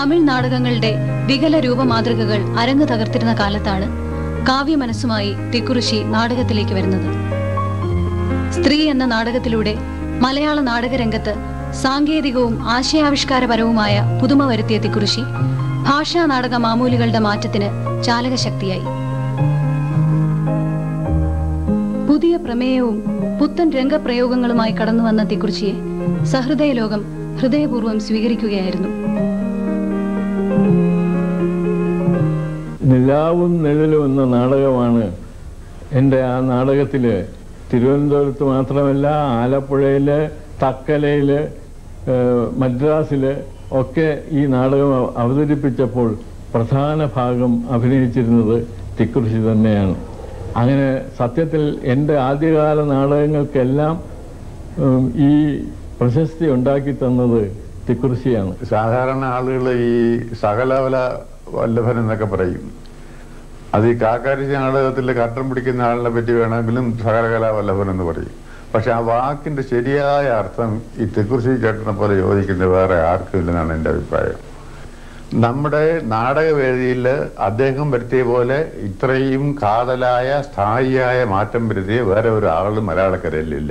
തമിഴ് നാടകങ്ങളുടെ വികല രൂപമാതൃകകൾ അരങ്ങ് തകർത്തിരുന്ന കാലത്താണ് കാവ്യമനസ്സുമായി തിക്കുറിശി നാടകത്തിലേക്ക് വരുന്നത് സ്ത്രീ എന്ന നാടകത്തിലൂടെ മലയാള നാടകരംഗത്ത് സാങ്കേതികവും ആശയാവിഷ്കാരപരവുമായ പുതുമ വരുത്തിയ തിക്കുറിശി ഭാഷാ നാടക മാമൂലുകളുടെ മാറ്റത്തിന് ചാലകശക്തിയായി പുതിയ പ്രമേയവും പുത്തൻ രംഗപ്രയോഗങ്ങളുമായി കടന്നുവന്ന തിക്കുറിച്ചിയെ സഹൃദയ ലോകം ഹൃദയപൂർവ്വം സ്വീകരിക്കുകയായിരുന്നു നിലാവും നിഴലും എന്ന നാടകമാണ് എൻ്റെ ആ നാടകത്തിൽ തിരുവനന്തപുരത്ത് മാത്രമല്ല ആലപ്പുഴയിൽ തക്കലയിൽ മദ്രാസിൽ ഒക്കെ ഈ നാടകം അവ- അവതരിപ്പിച്ചപ്പോൾ പ്രധാന ഭാഗം അഭിനയിച്ചിരുന്നത് തിക്കുറിശി തന്നെയാണ് അങ്ങനെ സത്യത്തിൽ എൻ്റെ ആദ്യകാല നാടകങ്ങൾക്കെല്ലാം ഉം, ഈ പ്രശസ്തി ഉണ്ടാക്കി തന്നത് തിക്കുറിശിയാണ് സാധാരണ ആളുകൾ ഈ സകലവല വല്ലഭൻ എന്നൊക്കെ പറയും അത് ഈ കാക്കാരിശി നാടകത്തിൽ കട്ടം പിടിക്കുന്ന ആളിനെ പറ്റി വേണമെങ്കിലും സകലകലാ വല്ലഭൻ എന്ന് പറയും പക്ഷെ ആ വാക്കിന്റെ ശരിയായ അർത്ഥം ഈ തെക്കുറിശി ചേട്ടനെ പോലെ യോജിക്കുന്നത് വേറെ ആർക്കും ഇല്ലെന്നാണ് എൻ്റെ അഭിപ്രായം നമ്മുടെ നാടകവേദിയിൽ അദ്ദേഹം വരുത്തിയ പോലെ ഇത്രയും കാതലായ സ്ഥായിയായ മാറ്റം വരുത്തിയ വേറെ ഒരു ആളും മലയാളക്കരയിലില്ല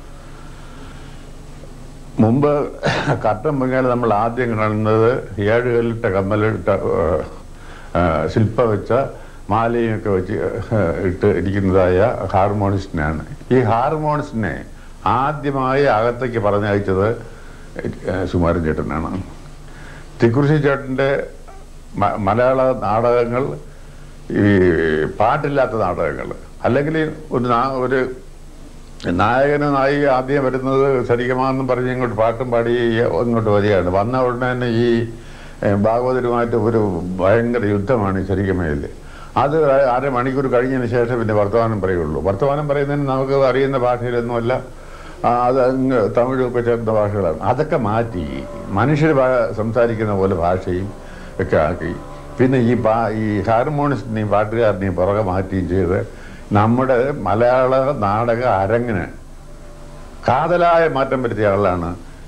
മുമ്പ് കട്ടൻ പൊങ്ങിയാൽ നമ്മൾ ആദ്യം കാണുന്നത് ഏഴുകല്ലിട്ട കമ്മലിട്ട ഏഹ്, ഏഹ്, ശില്പ വെച്ച മാലയൊക്കെ വെച്ച് ഏഹ്, ഇട്ട് ഇരിക്കുന്നതായ ഹാർമോണിസ്റ്റിനാണ് ഈ ഹാർമോണിസ്റ്റിനെ ആദ്യമായി അകത്തേക്ക് പറഞ്ഞയച്ചത് ഏഹ്, സുമാരൻ ചേട്ടനാണ് തിക്കുറിശി ചേട്ടൻ്റെ മ- മലയാള നാടകങ്ങൾ ഈ പാട്ടില്ലാത്ത നാടകങ്ങൾ അല്ലെങ്കിൽ ഒരു നാ- ഒരു നായകന് നായിക ആദ്യം വരുന്നത് സരിഗമാന്നും പറഞ്ഞ് ഇങ്ങോട്ട് പാട്ടും പാടി ഇങ്ങോട്ട് വരികയാണ് വന്ന ഉടനെ തന്നെ ഈ ഏഹ്, ഭാഗവതരുമായിട്ട് ഒരു ഭയങ്കര യുദ്ധമാണ് ഈ സരിഗമയിൽ അത് അര മണിക്കൂർ കഴിഞ്ഞതിന് ശേഷം പിന്നെ വർത്തമാനം പറയുള്ളൂ വർത്തമാനം പറയുന്നതിന് നമുക്ക് അറിയുന്ന ഭാഷയിലൊന്നുമല്ല ആ, അത് അങ്ങ് തമിഴൊക്കെ ചേർന്ന ഭാഷകളാണ് അതൊക്കെ മാറ്റി മനുഷ്യർ സംസാരിക്കുന്ന പോലെ ഭാഷയും ഒക്കെ ആക്കി പിന്നെ ഈ പാ ഈ ഹാർമോണിസ്റ്റിനെയും പാട്ടുകാരനെയും പുറകെ മാറ്റുകയും ചെയ്ത് നമ്മുടെ മലയാള നാടക അരങ്ങിന് കാതലായ മാറ്റം വരുത്തിയ ആളാണ്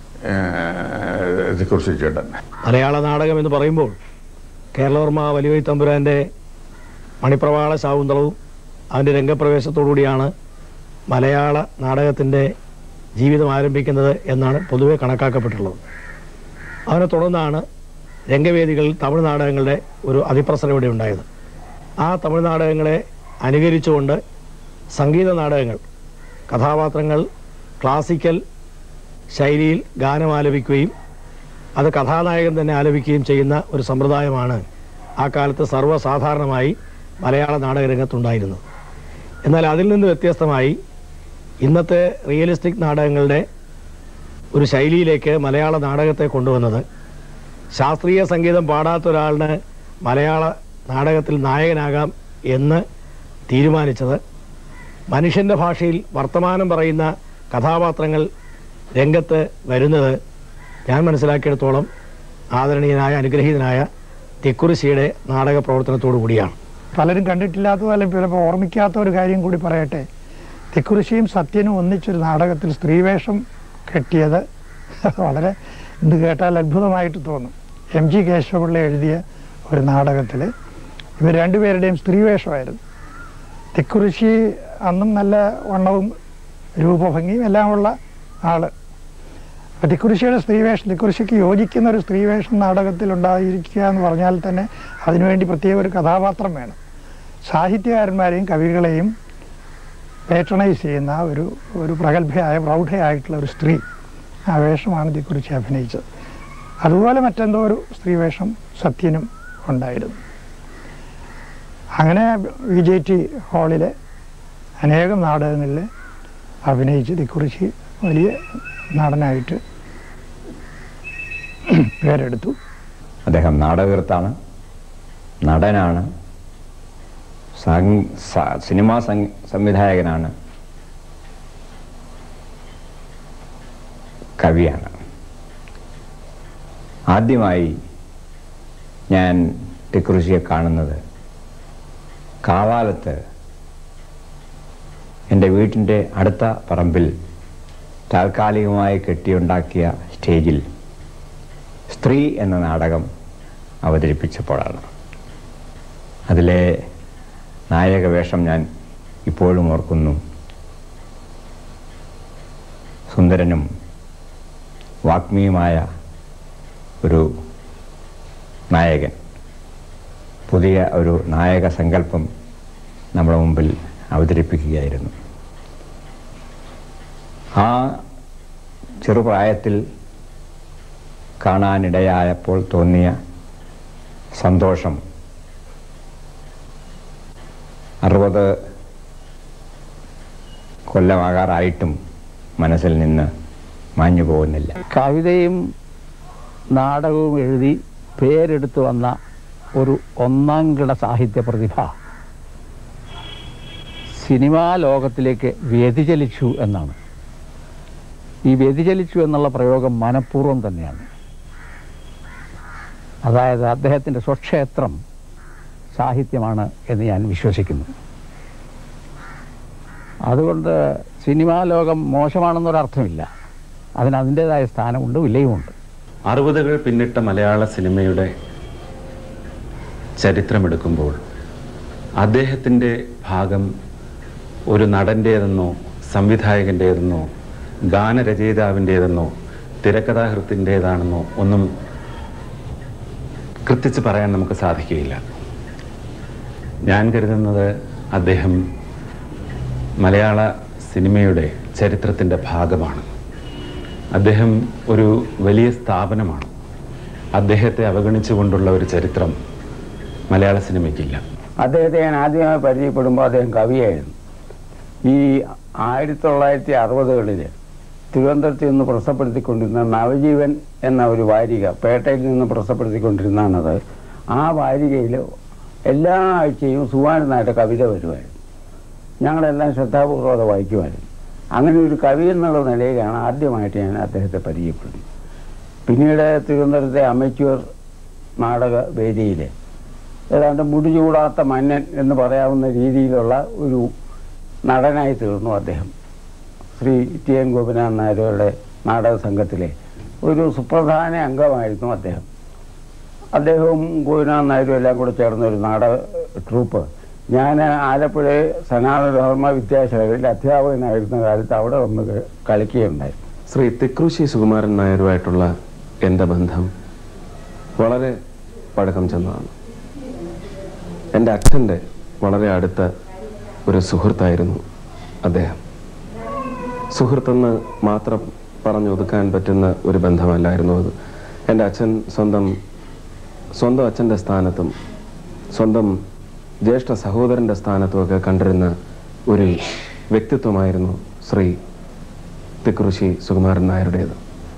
കുറിച്ച് ചേട്ടൻ മലയാള നാടകം എന്ന് പറയുമ്പോൾ കേരളവർമ്മ വലിയ തമ്പുരാൻ്റെ മണിപ്രവാള ശാകുന്തളവും അതിൻ്റെ രംഗപ്രവേശത്തോടുകൂടിയാണ് മലയാള നാടകത്തിൻ്റെ ജീവിതം ആരംഭിക്കുന്നത് എന്നാണ് പൊതുവെ കണക്കാക്കപ്പെട്ടിട്ടുള്ളത് അതിനെ തുടർന്നാണ് രംഗവേദികളിൽ തമിഴ് നാടകങ്ങളുടെ ഒരു അതിപ്രസരം ഇവിടെ ഉണ്ടായത് ആ തമിഴ് നാടകങ്ങളെ അനുകരിച്ചുകൊണ്ട് സംഗീത നാടകങ്ങൾ കഥാപാത്രങ്ങൾ ക്ലാസിക്കൽ ശൈലിയിൽ ഗാനം ആലപിക്കുകയും അത് കഥാനായകൻ തന്നെ ആലപിക്കുകയും ചെയ്യുന്ന ഒരു സമ്പ്രദായമാണ് ആ കാലത്ത് സർവ്വസാധാരണമായി മലയാള നാടകരംഗത്തുണ്ടായിരുന്നത് എന്നാൽ അതിൽ നിന്ന് വ്യത്യസ്തമായി ഇന്നത്തെ റിയലിസ്റ്റിക് നാടകങ്ങളുടെ ഒരു ശൈലിയിലേക്ക് മലയാള നാടകത്തെ കൊണ്ടുവന്നത് ശാസ്ത്രീയ സംഗീതം പാടാത്ത ഒരാളിന് മലയാള നാടകത്തിൽ നായകനാകാം എന്ന് തീരുമാനിച്ചത് മനുഷ്യൻ്റെ ഭാഷയിൽ വർത്തമാനം പറയുന്ന കഥാപാത്രങ്ങൾ രംഗത്ത് വരുന്നത് ഞാൻ മനസ്സിലാക്കിയിടത്തോളം ആദരണീയനായ അനുഗ്രഹീതനായ തിക്കുറിശിയുടെ നാടക പ്രവർത്തനത്തോടു കൂടിയാണ് പലരും കണ്ടിട്ടില്ലാത്തതോ അല്ലെങ്കിൽ ചിലപ്പോൾ ഓർമ്മിക്കാത്ത ഒരു കാര്യം കൂടി പറയട്ടെ തിക്കുറിശിയും സത്യനും ഒന്നിച്ചൊരു നാടകത്തിൽ സ്ത്രീവേഷം കെട്ടിയത് വളരെ ഇത് കേട്ടാൽ അത്ഭുതമായിട്ട് തോന്നും എം ജി കേശവപിള്ള എഴുതിയ ഒരു നാടകത്തിൽ ഇവർ രണ്ടുപേരുടെയും സ്ത്രീവേഷമായിരുന്നു തിക്കുറിശി അന്നും നല്ല വണ്ണവും രൂപഭംഗിയും എല്ലാം ഉള്ള ആള് അപ്പോൾ തിക്കുറിശിയുടെ സ്ത്രീവേഷം തിക്കുറിശിക്ക് യോജിക്കുന്ന ഒരു സ്ത്രീവേഷം നാടകത്തിൽ ഉണ്ടായിരിക്കുക എന്ന് പറഞ്ഞാൽ തന്നെ അതിനുവേണ്ടി പ്രത്യേക ഒരു കഥാപാത്രം വേണം സാഹിത്യകാരന്മാരെയും കവികളെയും പേട്രണൈസ് ചെയ്യുന്ന ഒരു ഒരു പ്രഗത്ഭയായ പ്രൗഢയായിട്ടുള്ള ഒരു സ്ത്രീ ആ വേഷമാണ് ഇതിക്കുറിച്ച് അഭിനയിച്ചത് അതുപോലെ മറ്റെന്തോ ഒരു സ്ത്രീവേഷം സത്യനും ഉണ്ടായിരുന്നു അങ്ങനെ വി ജെ ടി ഹാളിലെ അനേകം നാടകങ്ങളിൽ അഭിനയിച്ച് ഇതിക്കുറിച്ച് വലിയ നടനായിട്ട് പേരെടുത്തു അദ്ദേഹം നാടകകൃത്താണ് നടനാണ് സം- സ- സിനിമാ സം- സംവിധായകനാണ് കവിയാണ് ആദ്യമായി ഞാൻ ടിക്കുറിശിയെ കാണുന്നത് കാവാലത്ത് എൻ്റെ വീട്ടിൻ്റെ അടുത്ത പറമ്പിൽ താൽക്കാലികമായി കെട്ടിയുണ്ടാക്കിയ സ്റ്റേജിൽ സ്ത്രീ എന്ന നാടകം അവതരിപ്പിച്ചപ്പോഴാണ് അതിലെ നായക വേഷം ഞാൻ ഇപ്പോഴും ഓർക്കുന്നു സുന്ദരനും വാഗ്മിയുമായ ഒരു നായകൻ പുതിയ ഒരു നായക സങ്കല്പം നമ്മുടെ മുമ്പിൽ അവതരിപ്പിക്കുകയായിരുന്നു ആ ചെറുപ്രായത്തിൽ കാണാനിടയായപ്പോൾ തോന്നിയ സന്തോഷം അറുപത് കൊല്ലമാകാറായിട്ടും മനസ്സിൽ നിന്ന് മാഞ്ഞു പോകുന്നില്ല കവിതയും നാടകവും എഴുതി പേരെടുത്തു വന്ന ഒരു ഒന്നാം കിട സാഹിത്യ പ്രതിഭ സിനിമാ ലോകത്തിലേക്ക് വ്യതിചലിച്ചു എന്നാണ് ഈ വ്യതിചലിച്ചു എന്നുള്ള പ്രയോഗം മനഃപൂർവ്വം തന്നെയാണ് അതായത് അദ്ദേഹത്തിൻ്റെ സ്വക്ഷേത്രം സാഹിത്യമാണ് എന്ന് ഞാൻ വിശ്വസിക്കുന്നു അതുകൊണ്ട് സിനിമാ ലോകം മോശമാണെന്നൊരർത്ഥമില്ല അതിന് അതിൻ്റെതായ സ്ഥാനമുണ്ട് വിലയുമുണ്ട് അറുപതുകൾ പിന്നിട്ട മലയാള സിനിമയുടെ ചരിത്രമെടുക്കുമ്പോൾ അദ്ദേഹത്തിൻ്റെ ഭാഗം ഒരു നടൻ്റേതെന്നോ സംവിധായകൻ്റേതെന്നോ ഗാനരചയിതാവിൻ്റേതെന്നോ തിരക്കഥാകൃത്തിൻ്റേതാണെന്നോ ഒന്നും കൃത്യച്ച് പറയാൻ നമുക്ക് സാധിക്കുകയില്ല ഞാൻ കരുതുന്നത് അദ്ദേഹം മലയാള സിനിമയുടെ ചരിത്രത്തിൻ്റെ ഭാഗമാണ് അദ്ദേഹം ഒരു വലിയ സ്ഥാപനമാണ് അദ്ദേഹത്തെ അവഗണിച്ചുകൊണ്ടുള്ള ഒരു ചരിത്രം മലയാള സിനിമയ്ക്കില്ല അദ്ദേഹത്തെ ഞാൻ ആദ്യമായി പരിചയപ്പെടുമ്പോൾ അദ്ദേഹം കവിയായിരുന്നു ഈ ആയിരത്തി തൊള്ളായിരത്തി അറുപതുകളിൽ തിരുവനന്തപുരത്ത് നിന്ന് പ്രസിദ്ധപ്പെടുത്തിക്കൊണ്ടിരുന്ന നവജീവൻ എന്ന ഒരു വാരിക പേട്ടയിൽ നിന്ന് പ്രസിദ്ധപ്പെടുത്തിക്കൊണ്ടിരുന്നതാണത് ആ വാരികയിൽ എല്ലാ ആഴ്ചയും സുവാരനായിട്ട് കവിത വരുമായിരുന്നു ഞങ്ങളെല്ലാം ശ്രദ്ധാപൂർവ്വം അത് വായിക്കുമായിരുന്നു അങ്ങനെ ഒരു കവി എന്നുള്ള നിലയിലാണ് ആദ്യമായിട്ട് ഞാൻ അദ്ദേഹത്തെ പരിചയപ്പെടുന്നത് പിന്നീട് തിരുവനന്തപുരത്തെ അമച്വർ നാടക വേദിയിൽ ഏതാണ്ട് മുടിചൂടാത്ത മന്നൻ എന്ന് പറയാവുന്ന രീതിയിലുള്ള ഒരു നടനായി തീർന്നു അദ്ദേഹം ശ്രീ ടി എൻ ഗോപിനാഥ് നായരുടെ നാടക സംഘത്തിലെ ഒരു സുപ്രധാന അംഗമായിരുന്നു അദ്ദേഹം അദ്ദേഹവും ഗോപിനാഥ് നായരും എല്ലാം കൂടെ ചേർന്ന ഒരു നാടക ട്രൂപ്പ് ഞാൻ ആലപ്പുഴ സനാതനധർമ്മ വിദ്യാശാലയിൽ അധ്യാപകനായിരുന്ന കാലത്ത് അവിടെ വന്ന് ക- കളിക്കുകയുണ്ടായി ശ്രീ തിക്രൂശി സുകുമാരൻ നായരുമായിട്ടുള്ള എൻ്റെ ബന്ധം വളരെ പഴക്കം ചെന്നതാണ് എൻ്റെ അച്ഛൻ്റെ വളരെ അടുത്ത ഒരു സുഹൃത്തായിരുന്നു അദ്ദേഹം സുഹൃത്തെന്ന് മാത്രം പറഞ്ഞൊതുക്കാൻ പറ്റുന്ന ഒരു ബന്ധമല്ലായിരുന്നു അത് എൻ്റെ അച്ഛൻ സ്വന്തം സ്വന്തം അച്ഛൻ്റെ സ്ഥാനത്തും സ്വന്തം ജ്യേഷ്ഠ സഹോദരൻ്റെ സ്ഥാനത്തുമൊക്കെ കണ്ടിരുന്ന ഒരു വ്യക്തിത്വമായിരുന്നു ശ്രീ തിക്കുറിശി സുകുമാരൻ നായരുടേത്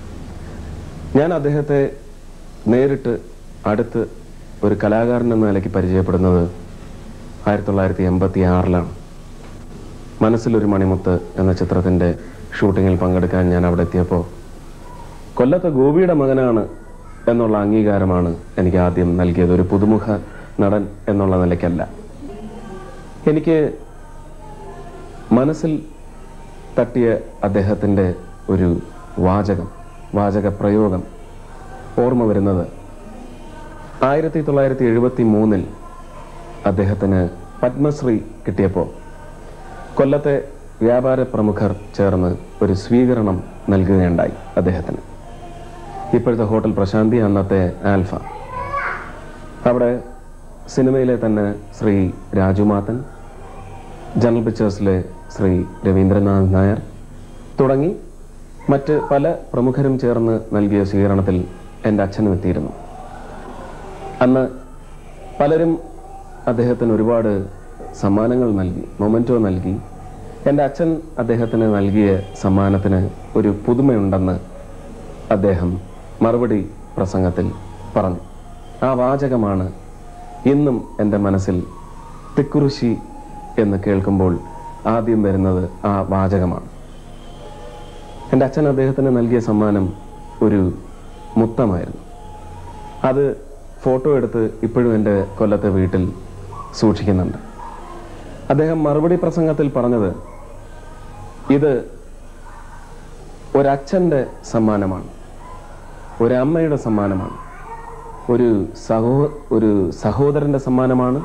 ഞാൻ അദ്ദേഹത്തെ നേരിട്ട് അടുത്ത് ഒരു കലാകാരൻ എന്ന നിലയ്ക്ക് പരിചയപ്പെടുന്നത് ആയിരത്തി തൊള്ളായിരത്തി എൺപത്തി ആറിലാണ് മനസ്സിലൊരു മണിമുത്ത് എന്ന ചിത്രത്തിൻ്റെ ഷൂട്ടിങ്ങിൽ പങ്കെടുക്കാൻ ഞാൻ അവിടെ എത്തിയപ്പോൾ കൊല്ലത്തെ ഗോപിയുടെ മകനാണ് എന്നുള്ള അംഗീകാരമാണ് എനിക്ക് ആദ്യം നൽകിയത് ഒരു പുതുമുഖ നടൻ എന്നുള്ള നിലയ്ക്കല്ല എനിക്ക് മനസ്സിൽ തട്ടിയ അദ്ദേഹത്തിൻ്റെ ഒരു വാചകം വാചക പ്രയോഗം ഓർമ്മ വരുന്നത് ആയിരത്തി തൊള്ളായിരത്തി എഴുപത്തി മൂന്നിൽ അദ്ദേഹത്തിന് പത്മശ്രീ കിട്ടിയപ്പോൾ കൊല്ലത്തെ വ്യാപാര പ്രമുഖർ ചേർന്ന് ഒരു സ്വീകരണം നൽകുകയുണ്ടായി അദ്ദേഹത്തിന് ഇപ്പോഴത്തെ ഹോട്ടൽ പ്രശാന്തി അന്നത്തെ ആൽഫ അവിടെ സിനിമയിലെ തന്നെ ശ്രീ രാജുമാത്തൻ ജനറൽ പിക്ചേഴ്സിലെ ശ്രീ രവീന്ദ്രനാഥ് നായർ തുടങ്ങി മറ്റ് പല പ്രമുഖരും ചേർന്ന് നൽകിയ സ്വീകരണത്തിൽ എൻ്റെ അച്ഛനും എത്തിയിരുന്നു അന്ന് പലരും അദ്ദേഹത്തിന് ഒരുപാട് സമ്മാനങ്ങൾ നൽകി മൊമെൻറ്റോ നൽകി എൻ്റെ അച്ഛൻ അദ്ദേഹത്തിന് നൽകിയ സമ്മാനത്തിന് ഒരു പുതുമയുണ്ടെന്ന് അദ്ദേഹം മറുപടി പ്രസംഗത്തിൽ പറഞ്ഞു ആ വാചകമാണ് ഇന്നും എൻ്റെ മനസ്സിൽ തിക്കുറിശി എന്ന് കേൾക്കുമ്പോൾ ആദ്യം വരുന്നത് ആ വാചകമാണ് എൻ്റെ അച്ഛൻ അദ്ദേഹത്തിന് നൽകിയ സമ്മാനം ഒരു മുത്തമായിരുന്നു അത് ഫോട്ടോ എടുത്ത് ഇപ്പോഴും എൻ്റെ കൊല്ലത്തെ വീട്ടിൽ സൂക്ഷിക്കുന്നുണ്ട് അദ്ദേഹം മറുപടി പ്രസംഗത്തിൽ പറഞ്ഞത് ഇത് ഒരച്ഛൻ്റെ സമ്മാനമാണ് ഒരമ്മയുടെ സമ്മാനമാണ് ഒരു സഹോ ഒരു സഹോദരന്റെ സമ്മാനമാണ്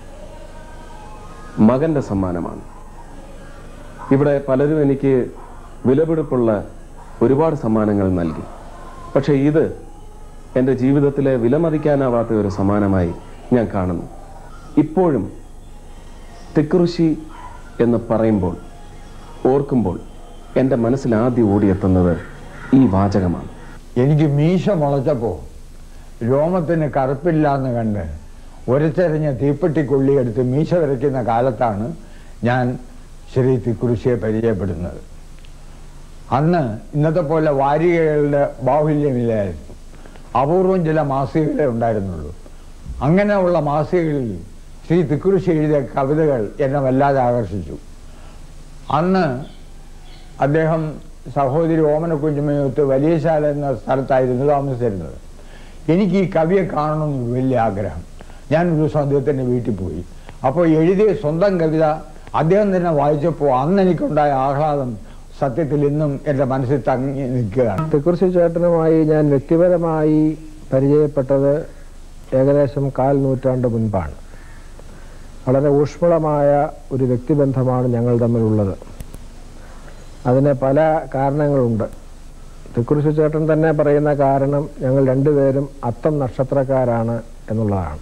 മകന്റെ സമ്മാനമാണ് ഇവിടെ പലരും എനിക്ക് വിലപിടിപ്പുള്ള ഒരുപാട് സമ്മാനങ്ങൾ നൽകി പക്ഷേ ഇത് എൻ്റെ ജീവിതത്തിലെ വിലമതിക്കാനാവാത്ത ഒരു സമ്മാനമായി ഞാൻ കാണുന്നു ഇപ്പോഴും തെക്കുറിശി എന്ന് പറയുമ്പോൾ ഓർക്കുമ്പോൾ എൻ്റെ മനസ്സിൽ ആദ്യം ഓടിയെത്തുന്നത് ഈ വാചകമാണ് എനിക്ക് മീശ മുളച്ചപ്പോൾ രോമത്തിന് കറുപ്പില്ല എന്ന് കണ്ട് ഒരച്ചെറിഞ്ഞ തീപ്പെട്ടി കൊള്ളിയെടുത്ത് മീശ വരയ്ക്കുന്ന കാലത്താണ് ഞാൻ ശ്രീ തിക്കുറിശിയെ പരിചയപ്പെടുന്നത് അന്ന് ഇന്നത്തെ പോലെ വാരികകളുടെ ബാഹുല്യമില്ലായിരുന്നു അപൂർവം ചില മാസികകളെ ഉണ്ടായിരുന്നുള്ളൂ അങ്ങനെയുള്ള മാസികകളിൽ ശ്രീ തിക്കുറിശി എഴുതിയ കവിതകൾ എന്നെ വല്ലാതെ ആകർഷിച്ചു അന്ന് അദ്ദേഹം സഹോദരി ഓമന കുഞ്ഞുമയൊത്ത് വലിയശാല എന്ന സ്ഥലത്തായിരുന്നു താമസിച്ചിരുന്നത് എനിക്ക് ഈ കവിയെ കാണണമെന്ന് വലിയ ആഗ്രഹം ഞാൻ ഒരു ദിവസം അദ്ദേഹത്തിൻ്റെ വീട്ടിൽ പോയി അപ്പോൾ എഴുതിയ സ്വന്തം കവിത അദ്ദേഹം തന്നെ വായിച്ചപ്പോൾ അന്ന് എനിക്കുണ്ടായ ആഹ്ലാദം സത്യത്തിൽ ഇന്നും എൻ്റെ മനസ്സിൽ തങ്ങി നിൽക്കുകയാണ് തിക്കുറിശി ചേട്ടനുമായി ഞാൻ വ്യക്തിപരമായി പരിചയപ്പെട്ടത് ഏകദേശം കാൽ നൂറ്റാണ്ട് മുൻപാണ് വളരെ ഊഷ്മളമായ ഒരു വ്യക്തിബന്ധമാണ് ഞങ്ങൾ തമ്മിലുള്ളത് അതിന് പല കാരണങ്ങളുണ്ട് തിക്കുറിശി ചേട്ടൻ തന്നെ പറയുന്ന കാരണം ഞങ്ങൾ രണ്ടുപേരും അത്തം നക്ഷത്രക്കാരാണ് എന്നുള്ളതാണ്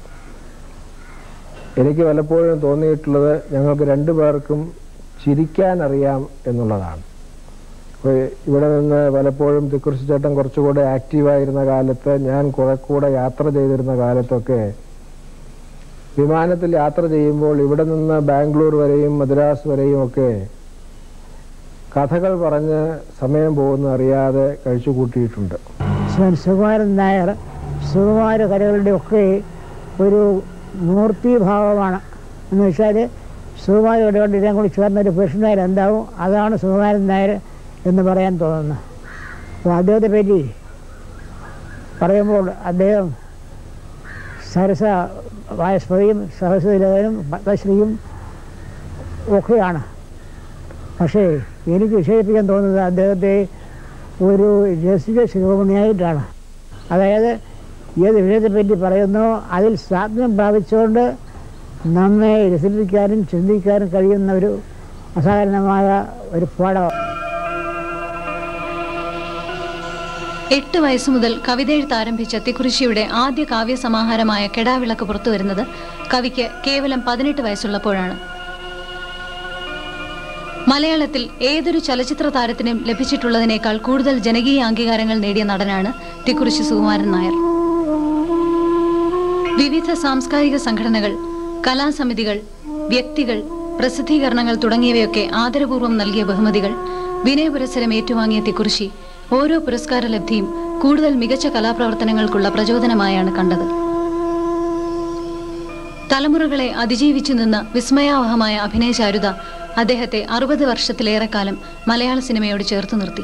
എനിക്ക് പലപ്പോഴും തോന്നിയിട്ടുള്ളത് ഞങ്ങൾക്ക് രണ്ടു പേർക്കും ചിരിക്കാൻ അറിയാം എന്നുള്ളതാണ് അപ്പോൾ ഇവിടെ നിന്ന് പലപ്പോഴും തിക്കുറിശി ചേട്ടൻ കുറച്ചുകൂടെ ആക്റ്റീവായിരുന്ന കാലത്ത് ഞാൻ കുറെ കൂടെ യാത്ര ചെയ്തിരുന്ന കാലത്തൊക്കെ വിമാനത്തിൽ യാത്ര ചെയ്യുമ്പോൾ ഇവിടെ നിന്ന് ബാംഗ്ലൂർ വരെയും മദ്രാസ് വരെയും ഒക്കെ കഥകൾ പറഞ്ഞ് സമയം പോകുന്ന അറിയാതെ കഴിച്ചു കൂട്ടിയിട്ടുണ്ട് ശ്രീ സുകുമാരൻ നായർ സുകുമാര കലകളുടെ ഒക്കെ ഒരു മൂർത്തിഭാവമാണ് എന്ന് വെച്ചാൽ സുകുമാരയുടെ കൊണ്ട് ഇതേ കൂടി ചേർന്നൊരു പുരുഷനായർ എന്താവും അതാണ് സുകുമാരൻ നായർ എന്ന് പറയാൻ തോന്നുന്നു അപ്പോൾ അദ്ദേഹത്തെ പറ്റി പറയുമ്പോൾ അദ്ദേഹം സരസ വായസ്പതിയും സഹസ്രലകനും പത്മശ്രീയും ഒക്കെയാണ് പക്ഷേ എനിക്ക് വിശേഷിപ്പിക്കാൻ തോന്നുന്നത് അദ്ദേഹത്തെ ഒരു രസിക ശിരോമണിയായിട്ടാണ് അതായത് ഏത് വിഷയത്തെപ്പറ്റി പറയുന്നോ അതിൽ സ്വാത്മ്യം പ്രാപിച്ചുകൊണ്ട് നമ്മെ രസിപ്പിക്കാനും ചിന്തിക്കാനും കഴിയുന്ന ഒരു അസാധാരണമായ ഒരു പാഠം എട്ട് വയസ്സു മുതൽ കവിതയെഴുത്ത് ആരംഭിച്ച തിക്കുറിശിയുടെ ആദ്യ കാവ്യസമാഹാരമായ കെടാവിളക്ക് പുറത്തുവരുന്നത് കവിക്ക് കേവലം പതിനെട്ട് വയസ്സുള്ളപ്പോഴാണ് മലയാളത്തിൽ ഏതൊരു ചലച്ചിത്ര താരത്തിനും ലഭിച്ചിട്ടുള്ളതിനേക്കാൾ കൂടുതൽ ജനകീയ അംഗീകാരങ്ങൾ നേടിയ നടനാണ് തിക്കുറിശി സുകുമാരൻ നായർ വിവിധ സാംസ്കാരിക സംഘടനകൾ കലാസമിതികൾ വ്യക്തികൾ പ്രസിദ്ധീകരണങ്ങൾ തുടങ്ങിയവയൊക്കെ ആദരപൂർവ്വം നൽകിയ ബഹുമതികൾ വിനയപുരസ്സരം ഏറ്റുവാങ്ങിയ തിക്കുറിശി ഓരോ പുരസ്കാര ലബ്ധിയും കൂടുതൽ മികച്ച കലാപ്രവർത്തനങ്ങൾക്കുള്ള പ്രചോദനമായാണ് കണ്ടത് തലമുറകളെ അതിജീവിച്ചു നിന്ന വിസ്മയാവഹമായ അഭിനയചാരുത അദ്ദേഹത്തെ അറുപത് വർഷത്തിലേറെക്കാലം മലയാള സിനിമയോട് ചേർത്ത് നിർത്തി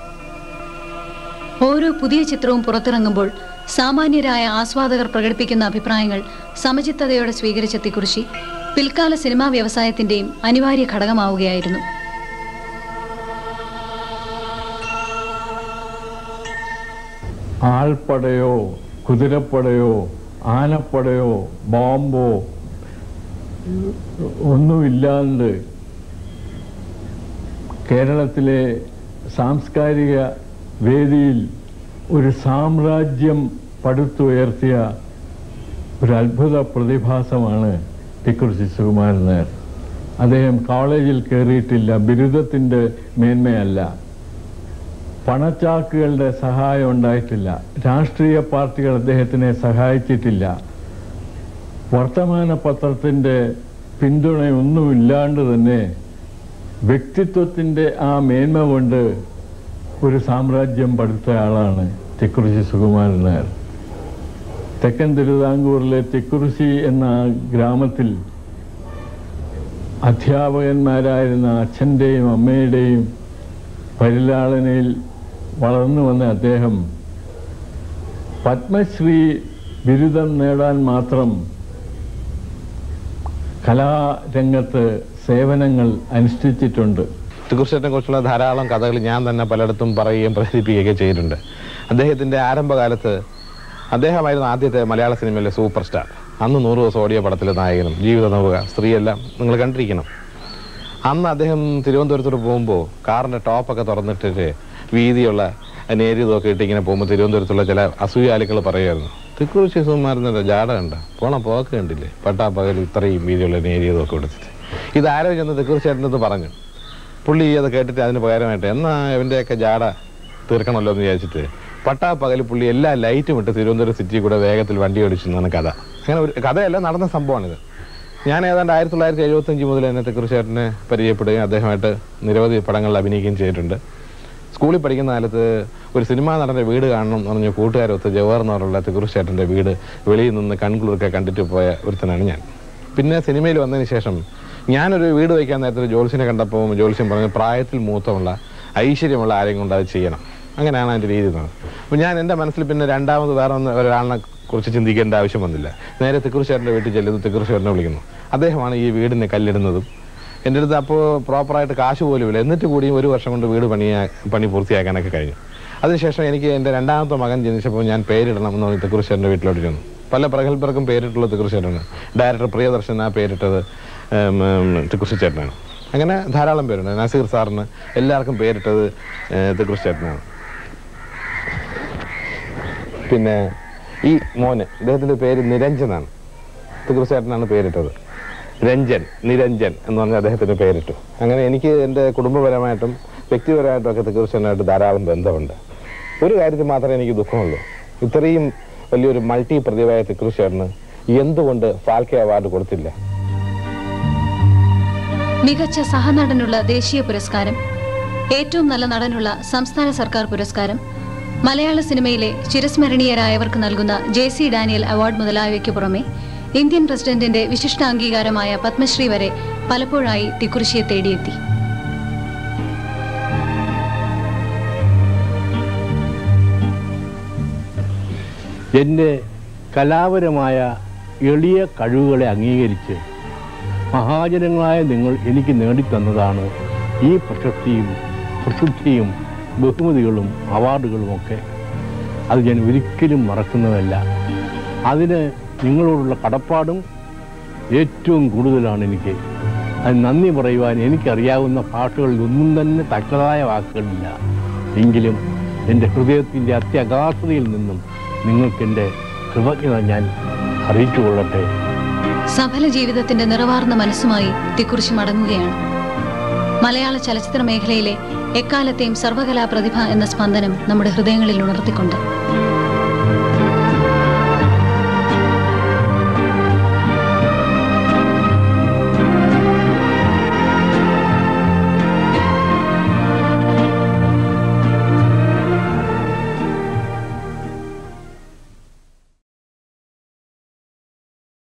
ഓരോ പുതിയ ചിത്രവും പുറത്തിറങ്ങുമ്പോൾ സാമാന്യരായ ആസ്വാദകർ പ്രകടിപ്പിക്കുന്ന അഭിപ്രായങ്ങൾ സമചിത്തതയോടെ സ്വീകരിച്ച തിക്കുറിശി പിൽക്കാല സിനിമാ വ്യവസായത്തിന്റെയും അനിവാര്യ ഘടകമാവുകയായിരുന്നു ആൾപ്പടയോ കുതിരപ്പടയോ ആനപ്പടയോ ബോംബോ ഒന്നുമില്ലാണ്ട് കേരളത്തിലെ സാംസ്കാരിക വേദിയിൽ ഒരു സാമ്രാജ്യം പടുത്തുയർത്തിയ ഒരു അത്ഭുത പ്രതിഭാസമാണ് തിക്കുറിശി സുകുമാരൻ നായർ അദ്ദേഹം കോളേജിൽ കയറിയിട്ടില്ല ബിരുദത്തിൻ്റെ മേന്മയല്ല പണച്ചാക്കുകളുടെ സഹായം ഉണ്ടായിട്ടില്ല രാഷ്ട്രീയ പാർട്ടികൾ അദ്ദേഹത്തിനെ സഹായിച്ചിട്ടില്ല വർത്തമാന പത്രത്തിൻ്റെ പിന്തുണയൊന്നുമില്ലാണ്ട് തന്നെ വ്യക്തിത്വത്തിൻ്റെ ആ മേന്മ കൊണ്ട് ഒരു സാമ്രാജ്യം പടുത്ത ആളാണ് തിക്കുറിശി സുകുമാരൻ നായർ തെക്കൻ തിരുവിതാംകൂറിലെ തിക്കുറിശി എന്ന ഗ്രാമത്തിൽ അധ്യാപകന്മാരായിരുന്ന അച്ഛൻ്റെയും അമ്മയുടെയും പരിലാളനയിൽ വളർന്നു വന്ന അദ്ദേഹം പത്മശ്രീ ബിരുദം നേടാൻ മാത്രം കലാരംഗത്ത് സേവനങ്ങൾ അനുഷ്ഠിച്ചിട്ടുണ്ട് തിക്കുറിശേട്ടനെ കുറിച്ചുള്ള ധാരാളം കഥകൾ ഞാൻ തന്നെ പലയിടത്തും പറയുകയും പ്രചരിപ്പിക്കുകയൊക്കെ ചെയ്തിട്ടുണ്ട് അദ്ദേഹത്തിൻ്റെ ആരംഭകാലത്ത് അദ്ദേഹമായിരുന്നു ആദ്യത്തെ മലയാള സിനിമയിലെ സൂപ്പർ സ്റ്റാർ അന്ന് നൂറ് ദിവസം ഓടിയ പടത്തിലെ നായകനും ജീവിത നവുക സ്ത്രീയെല്ലാം നിങ്ങൾ കണ്ടിരിക്കണം അന്ന് അദ്ദേഹം തിരുവനന്തപുരത്തോട്ട് പോകുമ്പോൾ കാറിൻ്റെ ടോപ്പൊക്കെ തുറന്നിട്ടിട്ട് വീതിയുള്ള നേരിയതൊക്കെ ഇട്ട് ഇങ്ങനെ പോകുമ്പോൾ തിരുവനന്തപുരത്തുള്ള ചില അസൂയാലുക്കൾ പറയുമായിരുന്നു തിക്കുറിശി സുകുമാരൻ്റെ ജാട കണ്ട പോണ പോക്ക് കണ്ടില്ലേ പട്ടാ പകൽ ഇത്രയും വീതിയുള്ള നേരിയതൊക്കെ എടുത്തിട്ട് ഇതാരോ ചെന്ന് തിക്കുറിശേട്ടനത് പറഞ്ഞു പുള്ളി അത് കേട്ടിട്ട് അതിന് പകരമായിട്ട് എന്നാ ഇവൻ്റെയൊക്കെ ജാട തീർക്കണമല്ലോ എന്ന് വിചാരിച്ചിട്ട് പട്ടാ പകൽ പുള്ളി എല്ലാ ലൈറ്റും ഇട്ട് തിരുവനന്തപുരം സിറ്റി കൂടെ വേഗത്തിൽ വണ്ടി ഓടിച്ചു എന്നാണ് കഥ അങ്ങനെ ഒരു കഥയല്ല നടന്ന സംഭവമാണിത് ഞാൻ ഏതാണ്ട് ആയിരത്തി തൊള്ളായിരത്തി എഴുപത്തഞ്ച് മുതൽ എന്നെ തിക്കുറിശേട്ടനെ പരിചയപ്പെടുകയും അദ്ദേഹമായിട്ട് നിരവധി പടങ്ങളിൽ അഭിനയിക്കുകയും ചെയ്തിട്ടുണ്ട് സ്കൂളിൽ പഠിക്കുന്ന കാലത്ത് ഒരു സിനിമാ നടൻ്റെ വീട് കാണണം എന്ന് പറഞ്ഞ കൂട്ടുകാരൊത്ത് ജവഹർ എന്ന് പറഞ്ഞുള്ള തിക്കുറിശേട്ടൻ്റെ വീട് വെളിയിൽ നിന്ന് കൺകുളിർക്കെ കണ്ടിട്ട് പോയ ഒരുത്തനാണ് ഞാൻ പിന്നെ സിനിമയിൽ വന്നതിന് ശേഷം ഞാനൊരു വീട് വയ്ക്കാൻ നേരത്തെ ജോത്സ്യനെ കണ്ടപ്പോൾ ജോത്സ്യം പറഞ്ഞു പ്രായത്തിൽ മൂത്തമുള്ള ഐശ്വര്യമുള്ള ആരെയും കൊണ്ട് അത് ചെയ്യണം അങ്ങനെയാണ് അതിൻ്റെ രീതി എന്ന് അപ്പോൾ ഞാൻ എൻ്റെ മനസ്സിൽ പിന്നെ രണ്ടാമത് വേറെ ഒന്ന് ഒരാളിനെ കുറിച്ച് ചിന്തിക്കേണ്ട ആവശ്യം വന്നില്ല നേരെ തിക്കുറിശേട്ടൻ്റെ വീട്ടിൽ ചെല്ലുന്നു തിക്കുറിശേട്ടനെ വിളിക്കുന്നു അദ്ദേഹമാണ് ഈ വീടിന് കല്ലിടുന്നതും എൻ്റെ അടുത്ത് അപ്പോൾ പ്രോപ്പറായിട്ട് കാശ് പോലും ഇല്ല എന്നിട്ട് കൂടിയും ഒരു വർഷം കൊണ്ട് വീട് പണിയാ പണി പൂർത്തിയാക്കാനൊക്കെ കഴിഞ്ഞു അതിനുശേഷം എനിക്ക് എൻ്റെ രണ്ടാമത്തെ മകൻ ജനിച്ചപ്പോൾ ഞാൻ പേരിടണം എന്ന് പറഞ്ഞ് തിക്കുറിശേട്ടൻ്റെ വീട്ടിലോട്ട് ചെന്നു പല പ്രഗത്ഭർക്കും പേരിട്ടുള്ള തിക്കുറിശേട്ടനാണ് ഡയറക്ടർ പ്രിയദർശൻ ആ പേരിട്ടത് ഉം, ഉം, തിക്കുറിശേട്ടനാണ് അങ്ങനെ ധാരാളം പേരുണ്ട് നസീർ സാറിന് എല്ലാവർക്കും പേരിട്ടത് ഏഹ്, തിക്കുറിശേട്ടനാണ് പിന്നെ ഈ മോന് ഇദ്ദേഹത്തിൻ്റെ പേര് നിരഞ്ജനാണ് തിക്കുറിശേട്ടനാണ് പേരിട്ടത് രഞ്ജൻ നിരഞ്ജൻ എന്ന് പറഞ്ഞ അദ്ദേഹത്തിന് പേരിട്ടു അങ്ങനെ എനിക്ക് എൻ്റെ കുടുംബപരമായിട്ടും വ്യക്തിപരമായിട്ടും ഒക്കെ തിക്കുറിശേട്ടനായിട്ട് ധാരാളം ബന്ധമുണ്ട് ഒരു കാര്യത്തിൽ മാത്രമേ എനിക്ക് ദുഃഖമുള്ളൂ ഇത്രയും വലിയൊരു മൾട്ടി പ്രതിഭയായ തിക്കുറിശേട്ടന് എന്തുകൊണ്ട് ഫാൽക്കെ അവാർഡ് കൊടുത്തില്ല മികച്ച സഹനടനുള്ള ദേശീയ പുരസ്കാരം ഏറ്റവും നല്ല നടനുള്ള സംസ്ഥാന സർക്കാർ പുരസ്കാരം മലയാള സിനിമയിലെ ചിരസ്മരണീയരായവർക്ക് നൽകുന്ന ജെ സി ഡാനിയൽ അവാർഡ് മുതലായവയ്ക്ക് പുറമെ ഇന്ത്യൻ പ്രസിഡന്റിന്റെ വിശിഷ്ട അംഗീകാരമായ പത്മശ്രീ വരെ പലപ്പോഴായി തിക്കുറിശിയെ തേടിയെത്തി എൻ്റെ കലാപരമായ എളിയ കഴിവുകളെ അംഗീകരിച്ച് മഹാജനങ്ങളായ നിങ്ങൾ എനിക്ക് നേടിത്തന്നതാണ് ഈ പ്രശസ്തിയും പ്രസിദ്ധിയും ബഹുമതികളും അവാർഡുകളുമൊക്കെ അത് ഞാൻ ഒരിക്കലും മറക്കുന്നതല്ല അതിന് നിങ്ങളോടുള്ള കടപ്പാടും ഏറ്റവും കൂടുതലാണ് എനിക്ക് അത് നന്ദി പറയുവാൻ എനിക്കറിയാവുന്ന ഭാഷകളിൽ ഒന്നും തന്നെ തക്കതായ വാക്കുകളില്ല എങ്കിലും എൻ്റെ ഹൃദയത്തിൻ്റെ അത്യഗാധതയിൽ നിന്നും നിങ്ങൾക്കെൻ്റെ കൃതജ്ഞത ഞാൻ അറിയിച്ചു കൊള്ളട്ടെ സഫല ജീവിതത്തിന്റെ നിറവാർന്ന മനസ്സുമായി തിക്കുറിശി മടങ്ങുകയാണ് മലയാള ചലച്ചിത്ര മേഖലയിലെ എക്കാലത്തെയും സർവകലാ പ്രതിഭ എന്ന സ്പന്ദനം നമ്മുടെ ഹൃദയങ്ങളിൽ ഉണർത്തിക്കൊണ്ട്